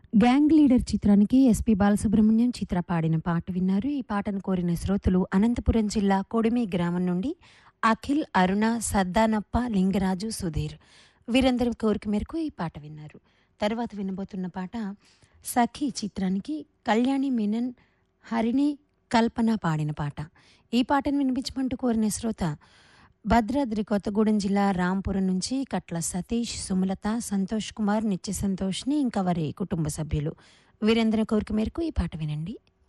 gang leader చిత్రానికి SP Balasubrahmanyam Chitra పాడిన పాట విన్నారు ఈ పాటను కోరిన శ్రోతలు అనంతపురం జిల్లా కొడిమి గ్రామం నుండి అఖిల్ అరుణ సద్దానప్ప లింగరాజు సుధీర్ వీరందరి కోరిక మేరకు ఈ పాట విన్నారు తర్వాత వినబోతున్న పాట సఖీ చిత్రానికి కళ్యాణి మీనన్ హరిణి కల్పన పాడిన పాట ఈ పాటను వినిపించమంటూ కోరిన శ్రోత భద్రాద్రి కొత్తగూడెం జిల్లా రాంపురం నుంచి కట్ల సతీష్ సుమలత సంతోష్ కుమార్ నిత్య సంతోష్ని ఇంకా వారి కుటుంబ సభ్యులు వీరందరి కోరిక మేరకు ఈ పాట వినండి